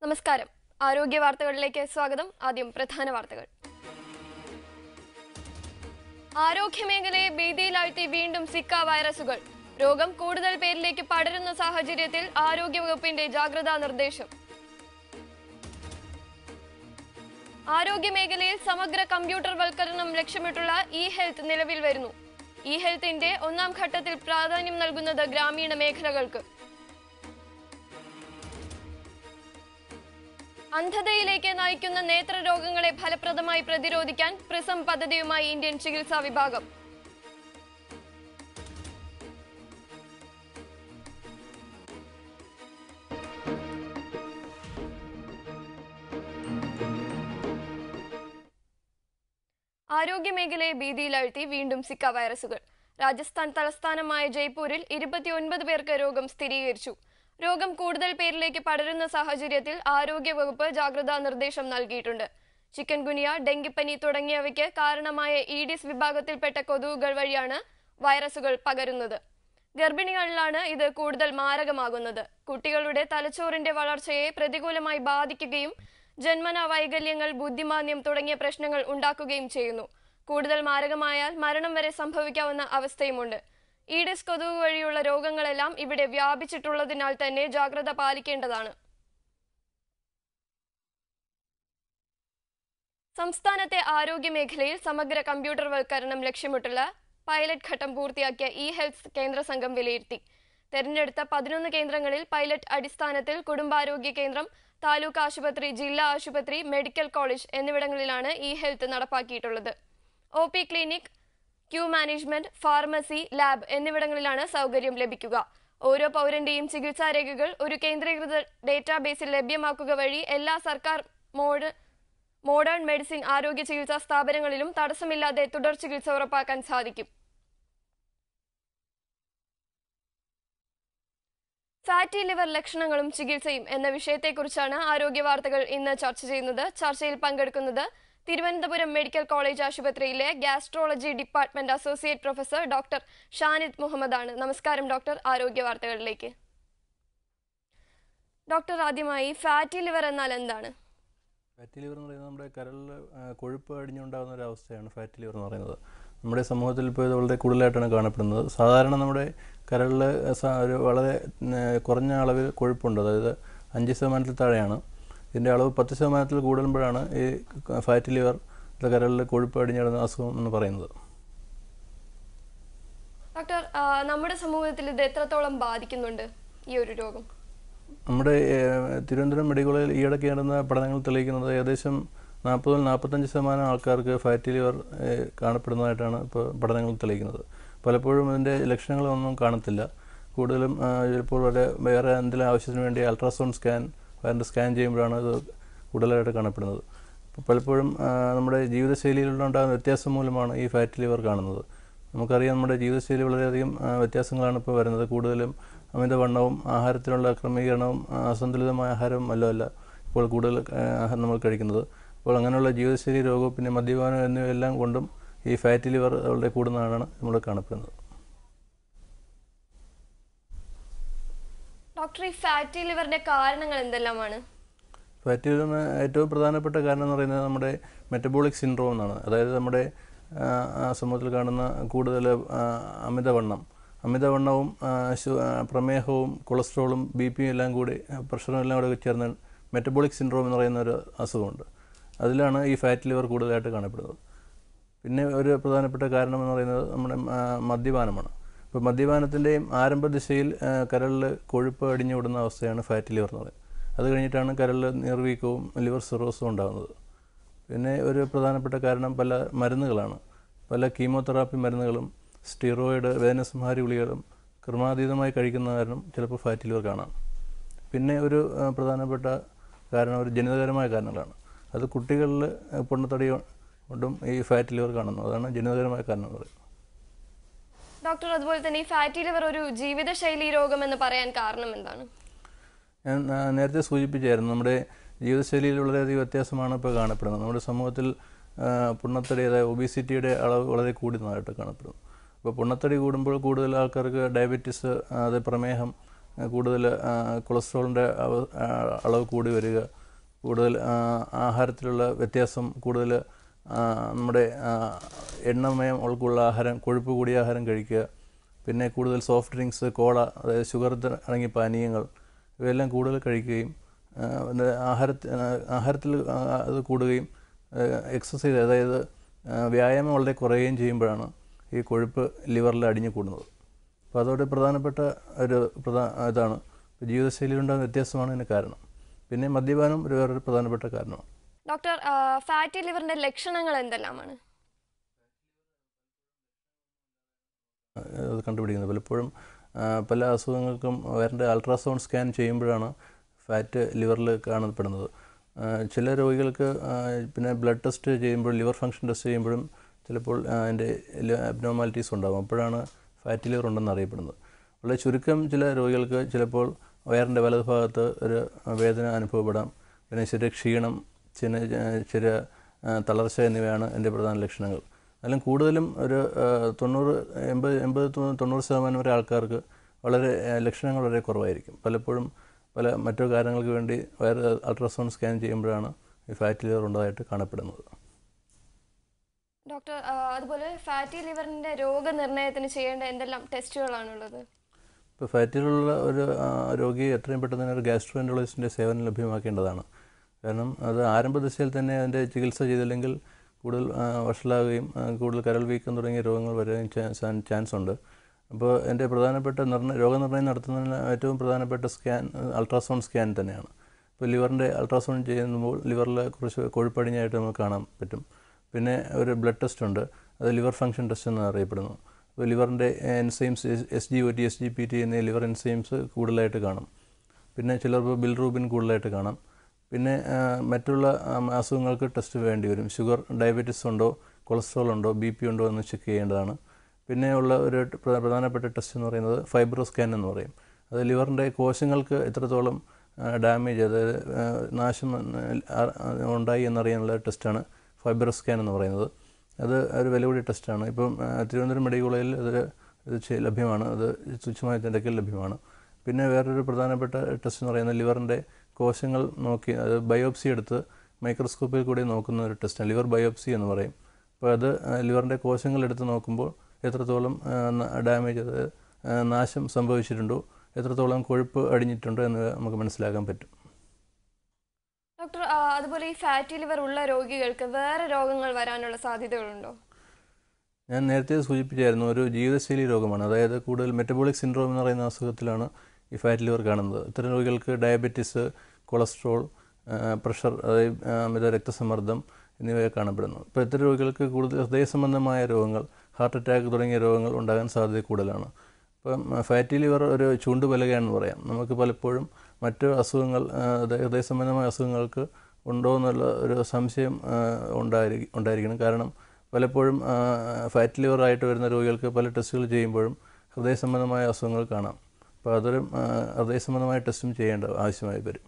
നമസ്കാരം ആരോഗ്യ വാർത്തകളിലേക്ക് സ്വാഗതം ആദ്യം പ്രധാന വാർത്തകൾ ആരോഗ്യമേഖലയെ ഭീതിയിലാഴ്ത്തി വീണ്ടും സിക്ക വൈറസുകൾ രോഗം കൂടുതൽ പേരിലേക്ക് പടരുന്ന സാഹചര്യത്തിൽ ആരോഗ്യവകുപ്പിന്റെ ജാഗ്രതാ നിർദ്ദേശം ആരോഗ്യമേഖലയിൽ സമഗ്ര കമ്പ്യൂട്ടർ വൽക്കരണം ലക്ഷ്യമിട്ടുള്ള ഇ ഹെൽത്ത് നിലവിൽ വരുന്നു ഇ ഹെൽത്തിന്റെ ഒന്നാം ഘട്ടത്തിൽ പ്രാധാന്യം നൽകുന്നത് ഗ്രാമീണ മേഖലകൾക്ക് അന്ധതയിലേക്ക് നയിക്കുന്ന നേത്രരോഗങ്ങളെ ഫലപ്രദമായി പ്രതിരോധിക്കാൻ പ്രിസം പദ്ധതിയുമായി ഇന്ത്യൻ ചികിത്സാ വിഭാഗം ആരോഗ്യമേഖലയെ ഭീതിയിലാഴ്ത്തി വീണ്ടും സിക്ക വൈറസുകൾ രാജസ്ഥാൻ തലസ്ഥാനമായ ജയ്പൂരിൽ ഇരുപത്തിയൊൻപത് പേർക്ക് രോഗം സ്ഥിരീകരിച്ചു രോഗം കൂടുതൽ പേരിലേക്ക് പടരുന്ന സാഹചര്യത്തിൽ ആരോഗ്യവകുപ്പ് ജാഗ്രതാ നിർദ്ദേശം നൽകിയിട്ടുണ്ട് ചിക്കൻ ഗുനിയ ഡെങ്കിപ്പനി തുടങ്ങിയവയ്ക്ക് കാരണമായ ഈഡിസ് വിഭാഗത്തിൽപ്പെട്ട കൊതുകുകൾ വഴിയാണ് വൈറസുകൾ പകരുന്നത് ഗർഭിണികളിലാണ് ഇത് കൂടുതൽ മാരകമാകുന്നത് കുട്ടികളുടെ തലച്ചോറിന്റെ വളർച്ചയെ പ്രതികൂലമായി ബാധിക്കുകയും ജന്മന വൈകല്യങ്ങൾ ബുദ്ധിമാന്യം തുടങ്ങിയ പ്രശ്നങ്ങൾ ഉണ്ടാക്കുകയും ചെയ്യുന്നു കൂടുതൽ മാരകമായാൽ മരണം വരെ സംഭവിക്കാവുന്ന അവസ്ഥയുമുണ്ട് ഈഡിസ് കൊതുക് വഴിയുള്ള രോഗങ്ങളെല്ലാം ഇവിടെ വ്യാപിച്ചിട്ടുള്ളതിനാൽ തന്നെ ജാഗ്രത പാലിക്കേണ്ടതാണ് സംസ്ഥാനത്തെ ആരോഗ്യ മേഖലയിൽ സമഗ്ര കമ്പ്യൂട്ടർ വൽക്കരണം ലക്ഷ്യമിട്ടുള്ള പൈലറ്റ് ഘട്ടം പൂർത്തിയാക്കിയ ഇ ഹെൽത്ത് കേന്ദ്ര സംഘം വിലയിരുത്തി തെരഞ്ഞെടുത്ത പതിനൊന്ന് കേന്ദ്രങ്ങളിൽ പൈലറ്റ് അടിസ്ഥാനത്തിൽ കുടുംബാരോഗ്യ കേന്ദ്രം താലൂക്ക് ആശുപത്രി ജില്ലാ ആശുപത്രി മെഡിക്കൽ കോളേജ് എന്നിവിടങ്ങളിലാണ് ഇ ഹെൽത്ത് നടപ്പാക്കിയിട്ടുള്ളത് O P clinic queue management pharmacy lab എന്നിവിടങ്ങളിലാണ് സൗകര്യം ലഭിക്കുക ഓരോ പൗരന്റെയും ചികിത്സാ രേഖകൾ ഒരു കേന്ദ്രീകൃത ഡേറ്റാബേസിൽ ലഭ്യമാക്കുക വഴി എല്ലാ സർക്കാർ മോഡ് മോഡേൺ മെഡിസിൻ ആരോഗ്യ ചികിത്സാ സ്ഥാപനങ്ങളിലും തടസ്സമില്ലാതെ തുടർ ചികിത്സ ഉറപ്പാക്കാൻ സാധിക്കും ഫാറ്റി ലിവർ ലക്ഷണങ്ങളും ചികിത്സയും എന്ന വിഷയത്തെക്കുറിച്ചാണ് ആരോഗ്യ വാർത്തകൾ ഇന്ന് ചർച്ച ചെയ്യുന്നത് ചർച്ചയിൽ പങ്കെടുക്കുന്നത് തിരുവനന്തപുരം മെഡിക്കൽ കോളേജ് ആശുപത്രിയിലെ gastrology department associate professor doctor Shanid Muhammad ആണ് നമസ്കാരം ഡോക്ടർ ആരോഗ്യ വാർത്തകളിലേക്ക് ഡോക്ടർ ആദ്യമായി ഫാറ്റി ലിവർ എന്നാൽ എന്താണ് ഫാറ്റി ലിവർ എന്ന് പറയുന്നത് നമ്മുടെ കരളിൽ ആ, കൊഴുപ്പ് അടിഞ്ഞുണ്ടാകുന്ന ഒരു അവസ്ഥയാണ് ഫാറ്റി ലിവർ എന്ന് പറയുന്നത് നമ്മുടെ സമൂഹത്തിൽ ഇപ്പോൾ ഇത് വളരെ കൂടുതലായിട്ടാണ് കാണപ്പെടുന്നത് സാധാരണ നമ്മുടെ കരളിൽ സ- ഒരു വളരെ ഉം, കുറഞ്ഞ അളവിൽ കൊഴുപ്പുണ്ട് അതായത് അഞ്ച് ശതമാനത്തിൽ താഴെയാണ് ഇതിൻ്റെ അളവ് പത്ത് ശതമാനത്തിൽ കൂടുമ്പോഴാണ് ഈ ഫാറ്റി ലിവർ കരളിൽ കൊഴുപ്പ് അടിഞ്ഞിടുന്ന അസുഖം എന്ന് പറയുന്നത് ഡോക്ടർ ആ, നമ്മുടെ സമൂഹത്തിൽ ഇത് എത്രത്തോളം ബാധിക്കുന്നുണ്ട് ഈ ഒരു രോഗം നമ്മുടെ ഏഹ്, തിരുവനന്തപുരം മെഡിക്കൽ കോളേജിൽ ഈയിടയ്ക്ക് നടന്ന പഠനങ്ങൾ തെളിയിക്കുന്നത് ഏകദേശം നാൽപ്പത് മുതൽ നാൽപ്പത്തഞ്ച് ശതമാനം ആൾക്കാർക്ക് ഫാറ്റി ലിവർ ഏഹ്, കാണപ്പെടുന്നതായിട്ടാണ് ഇപ്പോൾ പഠനങ്ങൾ തെളിയിക്കുന്നത് പലപ്പോഴും അതിൻ്റെ ലക്ഷണങ്ങളൊന്നും കാണത്തില്ല കൂടുതലും ആ, ചിലപ്പോൾ വളരെ വേറെ എന്തെങ്കിലും ആവശ്യത്തിന് വേണ്ടി അൾട്രാസൗണ്ട് സ്കാൻ വയറിൻ്റെ സ്കാൻ ചെയ്യുമ്പോഴാണ് ഇത് കൂടുതലായിട്ട് കാണപ്പെടുന്നത് അപ്പോൾ പലപ്പോഴും ആ, നമ്മുടെ ജീവിതശൈലിയിലുണ്ടാകുന്ന വ്യത്യാസം മൂലമാണ് ഈ ഫാറ്റി ലിവർ കാണുന്നത് നമുക്കറിയാം നമ്മുടെ ജീവിതശൈലി വളരെയധികം ആ, വ്യത്യാസങ്ങളാണ് ഇപ്പോൾ വരുന്നത് കൂടുതലും അമിതവണ്ണവും ആഹാരത്തിനുള്ള ക്രമീകരണവും ആ, അസന്തുലിതമായ ആഹാരവും അല്ല ഇപ്പോൾ കൂടുതൽ ആ, ആഹാരം നമ്മൾ കഴിക്കുന്നത് അപ്പോൾ അങ്ങനെയുള്ള ജീവിതശൈലി രോഗവും പിന്നെ മദ്യപാനം എന്നിവയെല്ലാം കൊണ്ടും ഈ ഫാറ്റി ലിവർ വളരെ കൂടുന്നതാണ് നമ്മൾ കാണപ്പെടുന്നത് ഡോക്ടർ ഈ ഫാറ്റി ലിവറിന്റെ കാരണങ്ങൾ എന്തെല്ലാമാണ് ഫാറ്റി ലിവറിന് ഏറ്റവും പ്രധാനപ്പെട്ട കാരണം എന്ന് പറയുന്നത് നമ്മുടെ മെറ്റബോളിക് സിൻഡ്രോം എന്നാണ് അതായത് നമ്മുടെ ആ, ആ സമൂഹത്തിൽ കാണുന്ന കൂടുതൽ ആ, അമിതവണ്ണം അമിതവണ്ണവും ആ, ശു- ആ, പ്രമേഹവും കൊളസ്ട്രോളും ബി പിയും എല്ലാം കൂടി ആ, പ്രഷറും എല്ലാം കൂടി ചേർന്ന് മെറ്റബോളിക് സിൻഡ്രോം എന്ന് പറയുന്ന ഒരു അസുഖമുണ്ട് അതിലാണ് ഈ ഫാറ്റ് ലിവർ കൂടുതലായിട്ട് കാണപ്പെടുന്നത് പിന്നെ ഒരു പ്രധാനപ്പെട്ട കാരണം എന്ന് പറയുന്നത് നമ്മുടെ ആ, മദ്യപാനമാണ് ഇപ്പോൾ മദ്യപാനത്തിൻ്റെയും ആരംഭ ദിശയിൽ ആ, കരളിൽ കൊഴുപ്പ് അടിഞ്ഞു വിടുന്ന അവസ്ഥയാണ് ഫാറ്റ് ലിവർ എന്ന് പറയുന്നത് അത് കഴിഞ്ഞിട്ടാണ് കരളിൽ നീർവീക്കവും ലിവർ സിറോസും ഉണ്ടാകുന്നത് പിന്നെ ഒരു പ്രധാനപ്പെട്ട കാരണം പല മരുന്നുകളാണ് പല കീമോതെറാപ്പി മരുന്നുകളും സ്റ്റിറോയിഡ് വേദനസംഹാരി ഗുളികളും ക്രമാതീതമായി കഴിക്കുന്ന കാരണം ചിലപ്പോൾ ഫാറ്റ് ലിവർ കാണാം പിന്നെ ഒരു ആ, പ്രധാനപ്പെട്ട കാരണം ഒരു ജനിതകരമായ കാരണങ്ങളാണ് അത് കുട്ടികളിൽ പൊണ്ണത്തടി കൊണ്ടും ഈ ഫാറ്റ് ലിവർ കാണുന്നു അതാണ് ജനിതകരമായ കാരണം എന്ന് പറയുന്നത് ഡോക്ടർ അതുപോലെ തന്നെ ഈ ഫാറ്റി ലിവർ ഒരു ജീവിതശൈലി രോഗം എന്ന് പറയാൻ കാരണം എന്താണ് ഞാൻ ആ, നേരത്തെ സൂചിപ്പിച്ചായിരുന്നു നമ്മുടെ ജീവിതശൈലിയിൽ വളരെയധികം വ്യത്യാസമാണ് ഇപ്പോൾ കാണപ്പെടുന്നത് നമ്മുടെ സമൂഹത്തിൽ ആ, പൊണ്ണത്തടി അതായത് ഒബീസിറ്റിയുടെ അളവ് വളരെ കൂടുന്നതായിട്ട് കാണപ്പെടുന്നു അപ്പോൾ പൊണ്ണത്തടി കൂടുമ്പോൾ കൂടുതൽ ആൾക്കാർക്ക് ഡയബറ്റീസ് അത് പ്രമേഹം ആ, കൂടുതൽ ആ, കൊളസ്ട്രോളിൻ്റെ അവ- ആ, അളവ് കൂടി വരിക കൂടുതൽ ആ, ആഹാരത്തിലുള്ള വ്യത്യാസം കൂടുതൽ ആ, നമ്മുടെ ആ, എണ്ണമയം ഉൾക്കുള്ള ആഹാരം കൊഴുപ്പ് കൂടിയ ആഹാരം കഴിക്കുക പിന്നെ കൂടുതൽ സോഫ്റ്റ് ഡ്രിങ്ക്സ് കോള അതായത് ഷുഗർ അടങ്ങിയ പാനീയങ്ങൾ ഇവയെല്ലാം കൂടുതൽ കഴിക്കുകയും ആ, പിന്നെ ആഹാരത്തിൽ ആഹാരത്തിൽ ആ, അത് കൂടുകയും എക്സസൈസ് അതായത് ആ, വ്യായാമം വളരെ കുറയുകയും ചെയ്യുമ്പോഴാണ് ഈ കൊഴുപ്പ് ലിവറിൽ അടിഞ്ഞു കൂടുന്നത് അപ്പോൾ അതോടെ പ്രധാനപ്പെട്ട ഒരു പ്രധാന ഇതാണ് ജീവിതശൈലിയിലുണ്ടാകുന്ന വ്യത്യാസമാണ് ഇതിന് കാരണം പിന്നെ മദ്യപാനം ഒരു വേറൊരു പ്രധാനപ്പെട്ട കാരണമാണ് ഡോക്ടർ ഫാറ്റി ലിവറിന്റെ ലക്ഷണങ്ങൾ എന്തെല്ലാമാണ് അത് കണ്ടുപിടിക്കുന്നത് പലപ്പോഴും ആ, പല അസുഖങ്ങൾക്കും വയറിൻ്റെ അൾട്രാസൗണ്ട് സ്കാൻ ചെയ്യുമ്പോഴാണ് ഫാറ്റ് ലിവറിൽ കാണപ്പെടുന്നത് ആ, ചില രോഗികൾക്ക് ആ, പിന്നെ ബ്ലഡ് ടെസ്റ്റ് ചെയ്യുമ്പോൾ ലിവർ ഫംഗ്ഷൻ ടെസ്റ്റ് ചെയ്യുമ്പോഴും ചിലപ്പോൾ ആ, അതിൻ്റെ അബ്നോമാലിറ്റീസ് ഉണ്ടാകും അപ്പോഴാണ് ഫാറ്റ് ലിവർ ഉണ്ടെന്ന് അറിയപ്പെടുന്നത് വളരെ ചുരുക്കം ചില രോഗികൾക്ക് ചിലപ്പോൾ വയറിൻ്റെ വലതുഭാഗത്ത് ഒരു വേദന അനുഭവപ്പെടാം പിന്നെ ചെറിയ ക്ഷീണം ചില ചെറിയ ആ, തളർച്ച എന്നിവയാണ് എൻ്റെ പ്രധാന ലക്ഷണങ്ങൾ എന്നാലും കൂടുതലും ഒരു ആ, തൊണ്ണൂറ് എൺപത് എൺപത് തൊ- തൊണ്ണൂറ് ശതമാനം വരെ ആൾക്കാർക്ക് വളരെ ആ, ലക്ഷണങ്ങൾ വളരെ കുറവായിരിക്കും പലപ്പോഴും പല മറ്റു കാരണങ്ങൾക്ക് വേണ്ടി വയർ അൾട്രാസൗണ്ട് സ്കാൻ ചെയ്യുമ്പോഴാണ് ഈ ഫാറ്റ് ലിവർ ഉള്ളതായിട്ട് കാണപ്പെടുന്നത് ഡോക്ടർ ആ, അതുപോലെ ഫാറ്റി ലിവറിന്റെ രോഗനിർണയത്തിന് ചെയ്യേണ്ട എന്തെല്ലാം ടെസ്റ്റുകളാണുള്ളത് ഇപ്പോൾ ഫാറ്റിലുള്ള ഒരു ആ, രോഗിയെ എത്രയും പെട്ടെന്ന് തന്നെ ഒരു ഗ്യാസ്ട്രോഎൻട്രോളജിസ്റ്റിൻ്റെ സേവനം ലഭ്യമാക്കേണ്ടതാണ് കാരണം അത് ആരംഭ ദശയിൽ തന്നെ അതിൻ്റെ ചികിത്സ ചെയ്തില്ലെങ്കിൽ കൂടുതൽ ആ, വഷളാവുകയും ആ, കൂടുതൽ കരൾ വീക്കം തുടങ്ങിയ രോഗങ്ങൾ വരാൻ ചാൻ- ചാൻസ് ഉണ്ട് അപ്പോൾ എൻ്റെ പ്രധാനപ്പെട്ട നിർണ്ണയ രോഗനിർണ്ണയം നടത്തുന്നതിന് ഏറ്റവും പ്രധാനപ്പെട്ട സ്കാൻ അൾട്രാസൗണ്ട് സ്കാൻ തന്നെയാണ് ഇപ്പോൾ ലിവറിൻ്റെ അൾട്രാസൗണ്ട് ചെയ്യുമ്പോൾ ലിവറിൽ കുറച്ച് കൊഴുപ്പടിഞ്ഞായിട്ട് നമുക്ക് കാണാൻ പറ്റും പിന്നെ ഒരു ബ്ലഡ് ടെസ്റ്റ് ഉണ്ട് അത് ലിവർ ഫംഗ്ഷൻ ടെസ്റ്റ് എന്ന് അറിയപ്പെടുന്നു അപ്പോൾ ലിവറിൻ്റെ enzymes S G O T S G P T എന്നീ ലിവർ എൻസൈംസ് കൂടുതലായിട്ട് കാണും പിന്നെ ചിലർക്ക് ബിൽറൂബിൻ കൂടുതലായിട്ട് കാണാം പിന്നെ ആ, മറ്റുള്ള ആ, അസുഖങ്ങൾക്ക് ടെസ്റ്റ് വേണ്ടി വരും ഷുഗർ ഡയബറ്റീസ് ഉണ്ടോ കൊളസ്ട്രോൾ ഉണ്ടോ ബി പി ഉണ്ടോ എന്ന് ചെക്ക് ചെയ്യേണ്ടതാണ് പിന്നെ ഉള്ള ഒരു പ്ര- പ്രധാനപ്പെട്ട ടെസ്റ്റ് എന്ന് പറയുന്നത് ഫൈബ്രോ സ്കാൻ എന്ന് പറയും അത് ലിവറിൻ്റെ കോശങ്ങൾക്ക് എത്രത്തോളം ഡാമേജ് അതായത് ആ, നാശം ആ, ആ, ഉണ്ടായി എന്നറിയാനുള്ള ടെസ്റ്റാണ് ഫൈബ്രോ സ്കാൻ എന്ന് പറയുന്നത് അത് ഒരു വില കൂടിയ ടെസ്റ്റാണ് ഇപ്പം ആ, തിരുവനന്തപുരം മെഡിക്കൽ കോളേജിൽ അതൊരു ഇത് ചെയ്- ലഭ്യമാണ് അത് തുച്ഛമായ നിരക്കിൽ ലഭ്യമാണ് പിന്നെ വേറൊരു പ്രധാനപ്പെട്ട ടെസ്റ്റ് എന്ന് പറയുന്നത് ലിവറിൻ്റെ കോശങ്ങൾ നോക്കി അത് ബയോപ്സി എടുത്ത് മൈക്രോസ്കോപ്പിൽ കൂടി നോക്കുന്ന ഒരു ടെസ്റ്റാണ് ലിവർ ബയോപ്സി എന്ന് പറയും അപ്പോൾ അത് ആ, ലിവറിൻ്റെ കോശങ്ങൾ എടുത്ത് നോക്കുമ്പോൾ എത്രത്തോളം ഡാമേജ് അത് ആ, നാശം സംഭവിച്ചിട്ടുണ്ടോ എത്രത്തോളം കൊഴുപ്പ് അടിഞ്ഞിട്ടുണ്ടോ എന്ന് നമുക്ക് മനസ്സിലാക്കാൻ പറ്റും ഡോക്ടർ ആ, അതുപോലെ ഈ ഫാറ്റി ലിവർ ഉള്ള രോഗികൾക്ക് വേറെ രോഗങ്ങൾ വരാനുള്ള സാധ്യതകളുണ്ടോ ഞാൻ നേരത്തെ സൂചിപ്പിച്ചായിരുന്നു ഒരു ജീവിതശൈലി രോഗമാണ് അതായത് കൂടുതൽ മെറ്റബോളിക് സിൻഡ്രോം എന്ന് പറയുന്ന അസുഖത്തിലാണ് ഈ ഫാറ്റ് ലിവർ കാണുന്നത് ഇത്തരം രോഗികൾക്ക് ഡയബറ്റിസ് കൊളസ്ട്രോൾ ആ, പ്രഷർ അതായത് ആ, അമിത രക്തസമ്മർദ്ദം എന്നിവയെ കാണപ്പെടുന്നു ഇപ്പോൾ ഇത്തരം രോഗികൾക്ക് കൂടുതൽ ഹൃദയ സംബന്ധമായ രോഗങ്ങൾ ഹാർട്ട് അറ്റാക്ക് തുടങ്ങിയ രോഗങ്ങൾ ഉണ്ടാകാൻ സാധ്യത കൂടുതലാണ് ഇപ്പം ഫാറ്റി ലിവർ ഒരു ചൂണ്ടുപലകയാണെന്ന് പറയാം നമുക്ക് പലപ്പോഴും മറ്റു അസുഖങ്ങൾ ആ, അതായത് ഹൃദയ സംബന്ധമായ അസുഖങ്ങൾക്ക് ഉണ്ടോ എന്നുള്ള ഒരു സംശയം ആ, ഉണ്ടായിരി ഉണ്ടായിരിക്കണം കാരണം പലപ്പോഴും ആ, ഫാറ്റ് ലിവർ ആയിട്ട് വരുന്ന രോഗികൾക്ക് പല ടെസ്റ്റുകൾ ചെയ്യുമ്പോഴും ഹൃദയ സംബന്ധമായ അസുഖങ്ങൾ കാണാം അപ്പോൾ അതൊരു ആ, ഹൃദയ സംബന്ധമായ ടെസ്റ്റും ചെയ്യേണ്ട ആവശ്യമായി വരും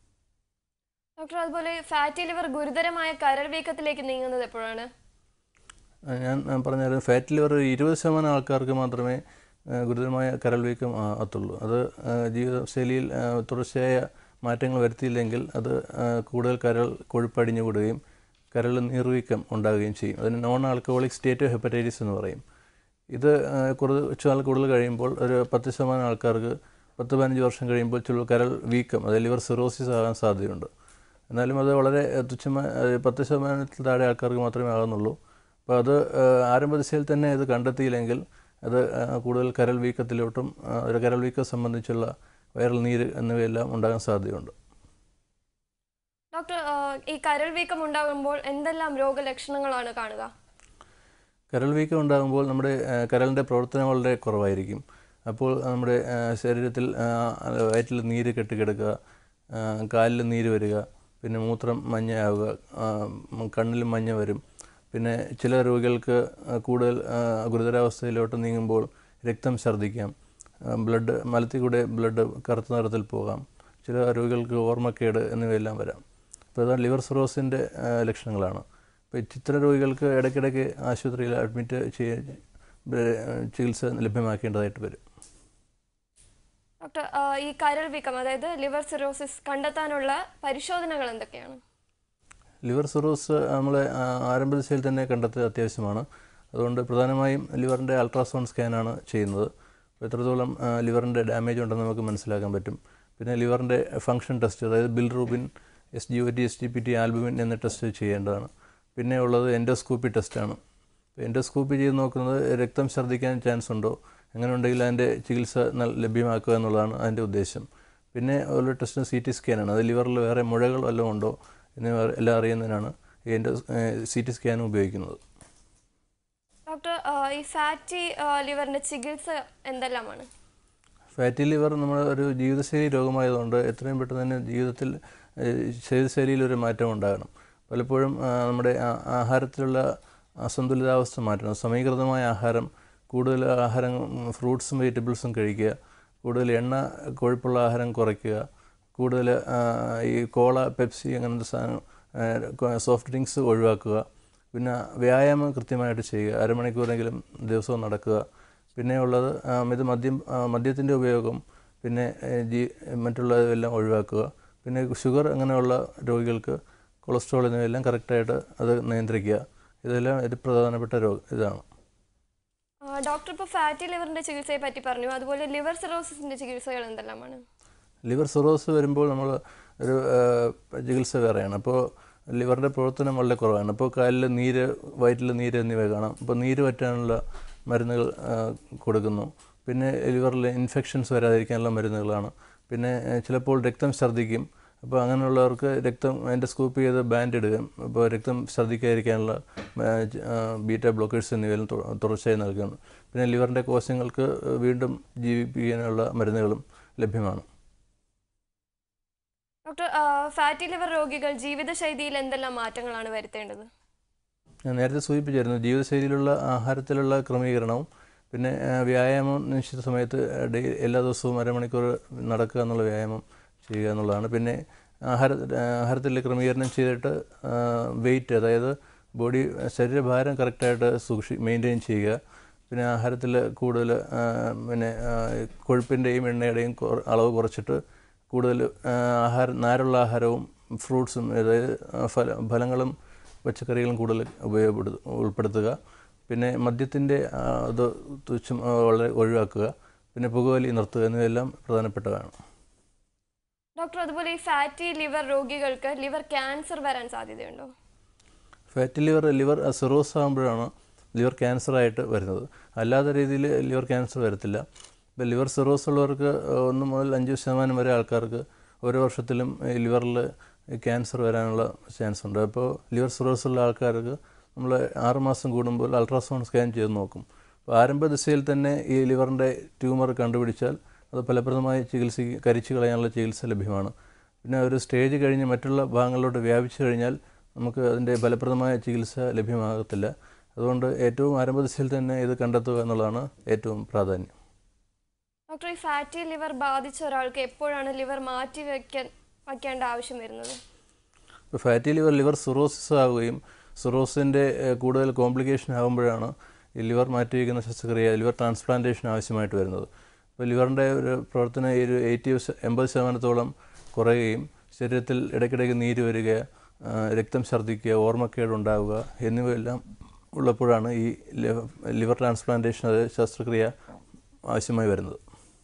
ഡോക്ടർ അതുപോലെ ഫാറ്റി ലിവർ ഗുരുതരമായ കരൾ വീക്കത്തിലേക്ക് നീങ്ങുന്നത് എപ്പോഴാണ് ആ, ഞാൻ ആ, പറഞ്ഞായിരുന്നു ഫാറ്റ് ലിവർ ഒരു ഇരുപത് ശതമാനം ആൾക്കാർക്ക് മാത്രമേ ആ, ഗുരുതരമായ കരൾ വീക്കം ആ- ആകത്തുള്ളൂ അത് ആ, ജീവിതശൈലിയിൽ ആ, തുടർച്ചയായ മാറ്റങ്ങൾ വരുത്തിയില്ലെങ്കിൽ അത് ആ, കൂടുതൽ കരൾ കൊഴുപ്പടിഞ്ഞു കൂടുകയും കരൾ നീർവീക്കം ഉണ്ടാകുകയും ചെയ്യും അതിന് നോൺ ആൽക്കഹോളിക് സ്റ്റേറ്റ് ഹെപ്പറ്റൈറ്റിസ് എന്ന് പറയും ഇത് ആ, കുറച്ച് നാൾ കൂടുതൽ കഴിയുമ്പോൾ ഒരു പത്ത് ശതമാനം ആൾക്കാർക്ക് പത്ത് പതിനഞ്ച് വർഷം കഴിയുമ്പോൾ ചുള്ള കരൾ വീക്കം അതായത് ലിവർ സിറോസിസ് ആകാൻ സാധ്യതയുണ്ട് എന്നാലും അത് വളരെ തുച്ഛമായ അത് പത്ത് ശതമാനത്തിൽ താഴെ ആൾക്കാർക്ക് മാത്രമേ ആകുന്നുള്ളൂ അപ്പോൾ അത് ആ, ആരംഭ ദിശയിൽ തന്നെ ഇത് കണ്ടെത്തിയില്ലെങ്കിൽ അത് ആ, കൂടുതൽ കരൾ വീക്കത്തിലോട്ടും ആ, ഒരു കരൾ വീക്കം സംബന്ധിച്ചുള്ള വൈറൽ നീര് എന്നിവയെല്ലാം ഉണ്ടാകാൻ സാധ്യതയുണ്ട് ഡോക്ടർ ആ, ഈ കരൾ വീക്കം ഉണ്ടാകുമ്പോൾ എന്തെല്ലാം രോഗലക്ഷണങ്ങളാണ് കാണുക കരൾ വീക്കം ഉണ്ടാകുമ്പോൾ നമ്മുടെ ആ, കരളിൻ്റെ പ്രവർത്തനം വളരെ കുറവായിരിക്കും അപ്പോൾ നമ്മുടെ ആ, ശരീരത്തിൽ ആ, വയറ്റിൽ നീര് കെട്ടിക്കിടക്കുക ആ, കാലിൽ നീര് വരിക പിന്നെ മൂത്രം മഞ്ഞയാവുക ആ, കണ്ണിൽ മഞ്ഞ വരും പിന്നെ ചില രോഗികൾക്ക് ആ, കൂടുതൽ ആ, ഗുരുതരാവസ്ഥയിലോട്ട് നീങ്ങുമ്പോൾ രക്തം ഛർദ്ദിക്കാം ആ, ബ്ലഡ് മലത്തിൽ കൂടെ ബ്ലഡ് കറുത്ത നിറത്തിൽ പോകാം ചില രോഗികൾക്ക് ഓർമ്മക്കേട് എന്നിവയെല്ലാം വരാം അപ്പോൾ അത് ലിവർ സിറോസിൻ്റെ ലക്ഷണങ്ങളാണ് അപ്പോൾ ഇത്തരം രോഗികൾക്ക് ഇടയ്ക്കിടയ്ക്ക് ആശുപത്രിയിൽ അഡ്മിറ്റ് ചെയ്യ ചികിത്സ ലഭ്യമാക്കേണ്ടതായിട്ട് വരും ഡോക്ടർ ആ, ഈ കരൾ വീക്കം അതായത് ലിവർ സിറോസിസ് കണ്ടെത്താനുള്ള പരിശോധനകൾ എന്തൊക്കെയാണ് ലിവർ സിറോസ് നമ്മൾ ആരംഭ ദിശയിൽ തന്നെ കണ്ടെത്തുക അത്യാവശ്യമാണ് അതുകൊണ്ട് പ്രധാനമായും ലിവറിൻ്റെ അൾട്രാസൗണ്ട് സ്കാനാണ് ചെയ്യുന്നത് അപ്പോൾ എത്രത്തോളം ആ, ലിവറിൻ്റെ ഡാമേജ് ഉണ്ടെന്ന് നമുക്ക് മനസ്സിലാക്കാൻ പറ്റും പിന്നെ ലിവറിൻ്റെ ഫങ്ഷൻ ടെസ്റ്റ് അതായത് bilirubin S G O T S T P T albumin എന്ന ടെസ്റ്റ് ചെയ്യേണ്ടതാണ് പിന്നെ ഉള്ളത് എൻഡോസ്കോപ്പി ടെസ്റ്റാണ് എൻഡോസ്കോപ്പി ചെയ്ത് നോക്കുന്നത് രക്തം ഛർദ്ദിക്കാൻ ചാൻസ് ഉണ്ടോ അങ്ങനെ ഉണ്ടെങ്കിൽ അതിൻ്റെ ചികിത്സ നൽ- ലഭ്യമാക്കുക എന്നുള്ളതാണ് അതിൻ്റെ ഉദ്ദേശം പിന്നെ ഉള്ള ടെസ്റ്റ് സി ടി സ്കാനാണ് അത് ലിവറിൽ വേറെ മുഴകൾ വല്ലതും ഉണ്ടോ എന്നിവ എല്ലാം അറിയുന്നതിനാണ് ഈ എൻ്റെ സി ടി സ്കാൻ ഉപയോഗിക്കുന്നത് ഡോക്ടർ ആ, ഈ ഫാറ്റി ലിവറിന്റെ ചികിത്സ എന്തെല്ലാമാണ് ഫാറ്റി ലിവർ നമ്മുടെ ഒരു ജീവിതശൈലി രോഗമായതുകൊണ്ട് എത്രയും പെട്ടെന്ന് തന്നെ ജീവിതത്തിൽ ഏഹ്, ജീവിതശൈലിയിൽ ഒരു മാറ്റം ഉണ്ടാകണം പലപ്പോഴും ആ, നമ്മുടെ ആ- ആഹാരത്തിലുള്ള അസന്തുലിതാവസ്ഥ മാറ്റണം സമീകൃതമായ ആഹാരം കൂടുതൽ ആഹാരം ഫ്രൂട്ട്സും വെജിറ്റബിൾസും കഴിക്കുക കൂടുതൽ എണ്ണ കൊഴുപ്പുള്ള ആഹാരം കുറയ്ക്കുക കൂടുതൽ ആ, ഈ കോള പെപ്സി അങ്ങനത്തെ സാധനം സോഫ്റ്റ് ഡ്രിങ്ക്സ് ഒഴിവാക്കുക പിന്നെ വ്യായാമം കൃത്യമായിട്ട് ചെയ്യുക അരമണിക്കൂറെങ്കിലും ദിവസവും നടക്കുക പിന്നെ ഉള്ളത് ആ, ഇത് മദ്യം ആ, മദ്യത്തിൻ്റെ ഉപയോഗം പിന്നെ ഏ, ജീ മറ്റുള്ളതെല്ലാം ഒഴിവാക്കുക പിന്നെ ഷുഗർ അങ്ങനെയുള്ള രോഗികൾക്ക് കൊളസ്ട്രോൾ എന്നിവയെല്ലാം കറക്റ്റായിട്ട് അത് നിയന്ത്രിക്കുക ഇതെല്ലാം ഒരു പ്രധാനപ്പെട്ട രോഗ ഇതാണ് ആ, ഡോക്ടർ ഇപ്പോൾ ഫാറ്റി ലിവറിന്റെ ചികിത്സയെ പറ്റി പറഞ്ഞു അതുപോലെ ലിവർ സിറോസിസിന്റെ ചികിത്സകൾ എന്തെല്ലാമാണ് ലിവർ സിറോസ് വരുമ്പോൾ നമ്മൾ ഒരു ആ, ചികിത്സ വേറെയാണ് അപ്പോൾ ലിവറിൻ്റെ പ്രവർത്തനം വളരെ കുറവാണ് അപ്പോൾ കാലിൽ നീര് വയറ്റിൽ നീര് എന്നിവ കാണാം അപ്പോൾ നീര് പറ്റാനുള്ള മരുന്നുകൾ ആ, കൊടുക്കുന്നു പിന്നെ ലിവറിൽ ഇൻഫെക്ഷൻസ് വരാതിരിക്കാനുള്ള മരുന്നുകളാണ് പിന്നെ ആ, ചിലപ്പോൾ രക്തം ഛർദ്ദിക്കും അപ്പോൾ അങ്ങനെയുള്ളവർക്ക് രക്തം എൻഡോസ്കോപ്പ് ചെയ്ത് ബാൻഡ് ഇടുകയും അപ്പോൾ രക്തം ഛർദ്ദിക്കാതിരിക്കാനുള്ള ആ, ജ- ആ, ബീറ്റ ബ്ലോക്കേഴ്സ് എന്നിവയെല്ലാം തു- തുടർച്ചയായി നൽകുന്നു പിന്നെ ലിവറിൻ്റെ കോശങ്ങൾക്ക് വീണ്ടും ജീവിപ്പിക്കാനുള്ള മരുന്നുകളും ലഭ്യമാണ് ഡോക്ടർ ആ, ഫാറ്റി ലിവർ രോഗികൾ ജീവിതശൈലിയിൽ എന്തെല്ലാം മാറ്റങ്ങളാണ് വരുത്തേണ്ടത് ഞാൻ നേരത്തെ സൂചിപ്പിച്ചായിരുന്നു ജീവിതശൈലിയിലുള്ള ആഹാരത്തിലുള്ള ക്രമീകരണവും പിന്നെ ആ, വ്യായാമം നിശ്ചിത സമയത്ത് ഡെയിലി എല്ലാ ദിവസവും അരമണിക്കൂർ നടക്കുക എന്നുള്ള വ്യായാമം ചെയ്യുക എന്നുള്ളതാണ് പിന്നെ ആഹാര ആഹാരത്തിൽ ക്രമീകരണം ചെയ്തിട്ട് വെയിറ്റ് അതായത് ബോഡി ശരീരഭാരം കറക്റ്റായിട്ട് സൂക്ഷി മെയിൻറ്റെയിൻ ചെയ്യുക പിന്നെ ആഹാരത്തിൽ കൂടുതൽ ആ, പിന്നെ ആ, കൊഴുപ്പിൻ്റെയും എണ്ണയുടെയും കുറ- അളവ് കുറച്ചിട്ട് കൂടുതൽ ആ, ആഹാരം നാരുള്ള ആഹാരവും ഫ്രൂട്ട്സും അതായത് ആ, ഫല ഫലങ്ങളും പച്ചക്കറികളും കൂടുതൽ ഉപയോഗപ്പെടു ഉൾപ്പെടുത്തുക പിന്നെ മദ്യത്തിൻ്റെ ആ, ഇത് തുച്ഛം ആ, വളരെ ഒഴിവാക്കുക പിന്നെ പുകവലി നിർത്തുക എന്നിവയെല്ലാം പ്രധാനപ്പെട്ടതാണ് ഡോക്ടർ അതുപോലെ ഈ ഫാറ്റി ലിവർ രോഗികൾക്ക് ലിവർ ക്യാൻസർ വരാൻ സാധ്യതയുണ്ടോ ഫാറ്റി ലിവർ ലിവർ സിറോസ് ആകുമ്പോഴാണ് ലിവർ ക്യാൻസറായിട്ട് വരുന്നത് അല്ലാത്ത രീതിയിൽ ലിവർ ക്യാൻസർ വരത്തില്ല ഇപ്പോൾ ലിവർ സിറോസ് ഉള്ളവർക്ക് ഒന്ന് മുതൽ അഞ്ച് ശതമാനം വരെ ആൾക്കാർക്ക് ഓരോ വർഷത്തിലും ഈ ലിവറിൽ ക്യാൻസർ വരാനുള്ള ചാൻസ് ഉണ്ട് അപ്പോൾ ലിവർ സിറോസ് ഉള്ള ആൾക്കാർക്ക് നമ്മൾ ആറുമാസം കൂടുമ്പോൾ അൾട്രാസൗണ്ട് സ്കാൻ ചെയ്ത് നോക്കും അപ്പോൾ ആരംഭ ദിശയിൽ തന്നെ ഈ ലിവറിൻ്റെ ട്യൂമർ കണ്ടുപിടിച്ചാൽ അത് ഫലപ്രദമായി ചികിത്സ കരിച്ചു കളയാനുള്ള ചികിത്സ ലഭ്യമാണ് പിന്നെ ഒരു സ്റ്റേജ് കഴിഞ്ഞ് മറ്റുള്ള ഭാഗങ്ങളിലോട്ട് വ്യാപിച്ചു കഴിഞ്ഞാൽ നമുക്ക് അതിൻ്റെ ഫലപ്രദമായ ചികിത്സ ലഭ്യമാകത്തില്ല അതുകൊണ്ട് ഏറ്റവും ആരംഭ ദിശയിൽ തന്നെ ഇത് കണ്ടെത്തുക എന്നുള്ളതാണ് ഏറ്റവും പ്രാധാന്യം ഡോക്ടർ ഈ ഫാറ്റി ലിവർ ബാധിച്ച ഒരാൾക്ക് എപ്പോഴാണ് ലിവർ മാറ്റി വെക്കാൻ വയ്ക്കേണ്ട ആവശ്യം വരുന്നത് ഇപ്പോൾ ഫാറ്റി ലിവർ ലിവർ സിറോസിസ് ആവുകയും സിറോസിൻ്റെ കൂടുതൽ കോംപ്ലിക്കേഷൻ ആകുമ്പോഴാണ് ഈ ലിവർ മാറ്റിവെക്കുന്ന ശസ്ത്രക്രിയ ലിവർ ട്രാൻസ്പ്ലാന്റേഷൻ ആവശ്യമായിട്ട് വരുന്നത് ഇപ്പോൾ ലിവറിൻ്റെ ഒരു പ്രവർത്തനം ഈ ഒരു എയ്റ്റി എൺപത് ശതമാനത്തോളം കുറയുകയും ശരീരത്തിൽ ഇടയ്ക്കിടയ്ക്ക് നീര് വരിക ആ, രക്തം ഛർദ്ദിക്കുക ഓർമ്മക്കേട് ഉണ്ടാവുക എന്നിവയെല്ലാം ഉള്ളപ്പോഴാണ് ഈ ലിവ- ലിവർ ട്രാൻസ്പ്ലാന്റേഷൻ അത് ശസ്ത്രക്രിയ ആവശ്യമായി വരുന്നത്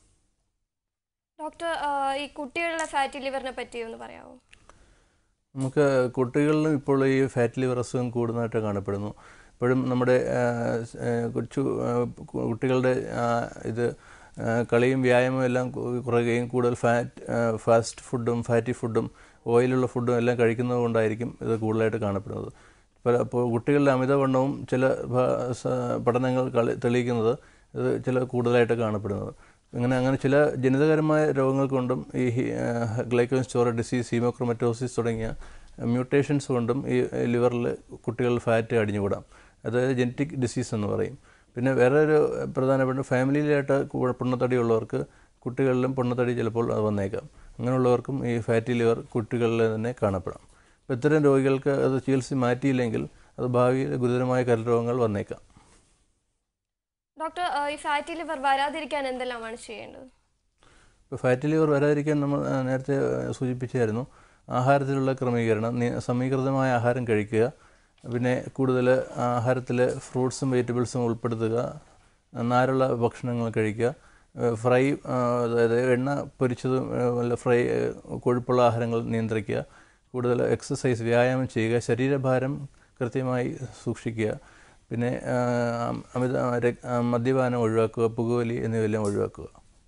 ഡോക്ടർ ആ, ഈ കുട്ടികളിലെ ഫാറ്റി ലിവറിനെ പറ്റി ഒന്ന് പറയാമോ നമുക്ക് കുട്ടികളിലും ഇപ്പോൾ ഈ ഫാറ്റ് ലിവർ അസുഖം കൂടുന്നതായിട്ട് കാണപ്പെടുന്നു ഇപ്പോഴും നമ്മുടെ ആ, ആ, കൊച്ചു ആ, കു- കുട്ടികളുടെ ആ, ഇത് ആ, കളിയും വ്യായാമവും എല്ലാം കു- കുറയുകയും കൂടുതൽ ഫാറ്റ് ആ, ഫാസ്റ്റ് ഫുഡും ഫാറ്റി ഫുഡും ഓയിലുള്ള ഫുഡും എല്ലാം കഴിക്കുന്നത് കൊണ്ടായിരിക്കും ഇത് കൂടുതലായിട്ട് കാണപ്പെടുന്നത് പല അപ്പോൾ കുട്ടികളുടെ അമിതവണ്ണവും ചില ഭ- സ- പഠനങ്ങൾ കളി തെളിയിക്കുന്നത് ഇത് ചില കൂടുതലായിട്ട് കാണപ്പെടുന്നത് ഇങ്ങനെ അങ്ങനെ ചില ജനിതകരമായ രോഗങ്ങൾ കൊണ്ടും ഈ ഗ്ലൈക്കോൻ സ്റ്റോറേജ് ഡിസീസ് ഹീമോക്രോമറ്റോസിസ് തുടങ്ങിയ മ്യൂട്ടേഷൻസ് കൊണ്ടും ഈ ലിവറിൽ കുട്ടികളിൽ ഫാറ്റ് അടിഞ്ഞുകൂടാം അതായത് ജനറ്റിക് ഡിസീസ് എന്ന് പറയും പിന്നെ വേറെ ഒരു പ്രധാനപ്പെട്ട ഫാമിലിയിലായിട്ട് കൂ- പൊണ്ണത്തടി ഉള്ളവർക്ക് കുട്ടികളിലും പൊണ്ണത്തടി ചിലപ്പോൾ അത് വന്നേക്കാം അങ്ങനെയുള്ളവർക്കും ഈ ഫാറ്റി ലിവർ കുട്ടികളിൽ തന്നെ കാണപ്പെടാം അപ്പോൾ ഇത്തരം രോഗികൾക്ക് അത് ചികിത്സ മാറ്റിയില്ലെങ്കിൽ അത് ഭാവിയിൽ ഗുരുതരമായ കരൾ രോഗങ്ങൾ വന്നേക്കാം ഡോക്ടർ ആ, ഈ ഫാറ്റി ലിവർ വരാതിരിക്കാൻ എന്തെല്ലാമാണ് ചെയ്യേണ്ടത് ഇപ്പോൾ ഫാറ്റി ലിവർ വരാതിരിക്കാൻ നമ്മൾ ആ, നേരത്തെ ആ, സൂചിപ്പിച്ചായിരുന്നു ആഹാരത്തിലുള്ള ക്രമീകരണം നി- സമീകൃതമായ ആഹാരം കഴിക്കുക പിന്നെ കൂടുതൽ ആഹാരത്തിൽ ഫ്രൂട്ട്സും വെജിറ്റബിൾസും ഉൾപ്പെടുത്തുക നാരുള്ള ഭക്ഷണങ്ങൾ കഴിക്കുക ഏഹ് ഫ്രൈ ആ, അതായത് എണ്ണ പൊരിച്ചതും ഏഹ് വല്ല ഫ്രൈ ഏഹ് കൊഴുപ്പുള്ള ആഹാരങ്ങൾ നിയന്ത്രിക്കുക കൂടുതൽ എക്സസൈസ് വ്യായാമം ചെയ്യുക ശരീരഭാരം കൃത്യമായി സൂക്ഷിക്കുക പിന്നെ ആ, അമിത രക്- ആ, മദ്യപാനം ഒഴിവാക്കുക പുകവലി എന്നിവയെല്ലാം ഒഴിവാക്കുക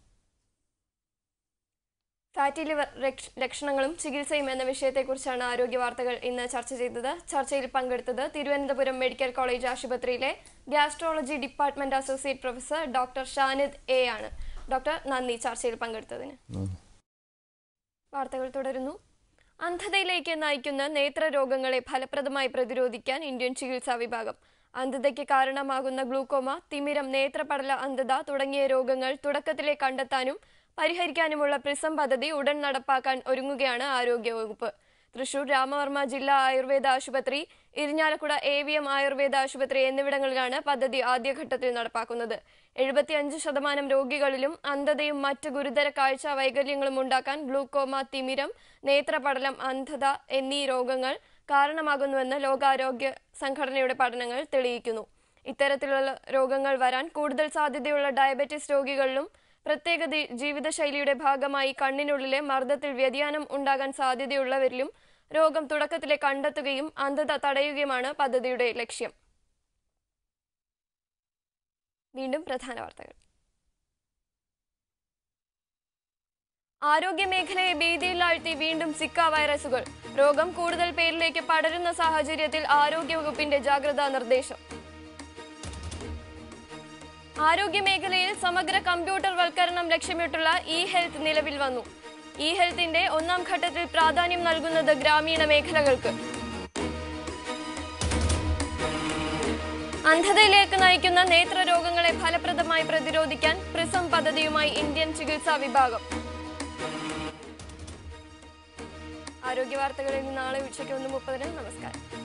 ഫാറ്റി ലിവർ രക്ഷ- ലക്ഷണങ്ങളും ചികിത്സയും എന്ന വിഷയത്തെക്കുറിച്ചാണ് ആരോഗ്യ വാർത്തകൾ ഇന്ന് ചർച്ച ചെയ്തത് ചർച്ചയിൽ പങ്കെടുത്തത് തിരുവനന്തപുരം മെഡിക്കൽ കോളേജ് ആശുപത്രിയിലെ gastrology department associate professor doctor Shanid A ആണ് ഡോക്ടർ നന്ദി ചർച്ചയിൽ പങ്കെടുത്തതിന് ഉം. വാർത്തകൾ തുടരുന്നു അന്ധതയിലേക്ക് നയിക്കുന്ന നേത്രരോഗങ്ങളെ ഫലപ്രദമായി പ്രതിരോധിക്കാൻ ഇന്ത്യൻ ചികിത്സാ വിഭാഗം അന്ധതയ്ക്ക് കാരണമാകുന്ന ഗ്ലൂക്കോമ തിമിരം നേത്രപടല അന്ധത തുടങ്ങിയ രോഗങ്ങൾ തുടക്കത്തിലെ കണ്ടെത്താനും പരിഹരിക്കാനുമുള്ള പ്രിസം പദ്ധതി ഉടൻ നടപ്പാക്കാൻ ഒരുങ്ങുകയാണ് ആരോഗ്യവകുപ്പ് തൃശൂർ രാമവർമ്മ ജില്ലാ ആയുർവേദ ആശുപത്രി Irinjalakuda A V M Ayurveda ആശുപത്രി എന്നിവിടങ്ങളിലാണ് പദ്ധതി ആദ്യഘട്ടത്തിൽ നടപ്പാക്കുന്നത് എഴുപത്തിയഞ്ച് ശതമാനം രോഗികളിലും അന്ധതയും മറ്റ് ഗുരുതര കാഴ്ച വൈകല്യങ്ങളും ഉണ്ടാക്കാൻ ഗ്ലൂക്കോമ തിമിരം നേത്രപടലം അന്ധത എന്നീ രോഗങ്ങൾ കാരണമാകുന്നുവെന്ന് ലോകാരോഗ്യ സംഘടനയുടെ പഠനങ്ങൾ തെളിയിക്കുന്നു ഇത്തരത്തിലുള്ള രോഗങ്ങൾ വരാൻ കൂടുതൽ സാധ്യതയുള്ള ഡയബറ്റിസ് രോഗികളിലും പ്രത്യേക ദി- ജീവിതശൈലിയുടെ ഭാഗമായി കണ്ണിനുള്ളിലെ മർദ്ദത്തിൽ വ്യതിയാനം ഉണ്ടാകാൻ സാധ്യതയുള്ളവരിലും രോഗം തുടക്കത്തിലെ കണ്ടെത്തുകയും അന്ധത തടയുകയുമാണ് പദ്ധതിയുടെ ലക്ഷ്യം വീണ്ടും പ്രധാന വാർത്തകൾ ആരോഗ്യമേഖലയെ ഭീതിയിലാഴ്ത്തി വീണ്ടും സിക്ക വൈറസുകൾ രോഗം കൂടുതൽ പേരിലേക്ക് പടരുന്ന സാഹചര്യത്തിൽ ആരോഗ്യവകുപ്പിന്റെ ജാഗ്രതാ നിർദ്ദേശം ആരോഗ്യമേഖലയിൽ സമഗ്ര കമ്പ്യൂട്ടർ വൽക്കരണം ലക്ഷ്യമിട്ടുള്ള ഇ ഹെൽത്ത് നിലവിൽ വന്നു ഇ ഹെൽത്തിന്റെ ഒന്നാം ഘട്ടത്തിൽ പ്രാധാന്യം നൽകുന്നത് ഗ്രാമീണ മേഖലകൾക്ക് അന്ധതയിലേക്ക് നയിക്കുന്ന നേത്രരോഗങ്ങളെ ഫലപ്രദമായി പ്രതിരോധിക്കാൻ പ്രിസം പദ്ധതിയുമായി ഇന്ത്യൻ ചികിത്സാ വിഭാഗം ആരോഗ്യ വാർത്തകളിൽ നാളെ ഉച്ചയ്ക്ക് ഒന്ന് മുപ്പതിന് നമസ്കാരം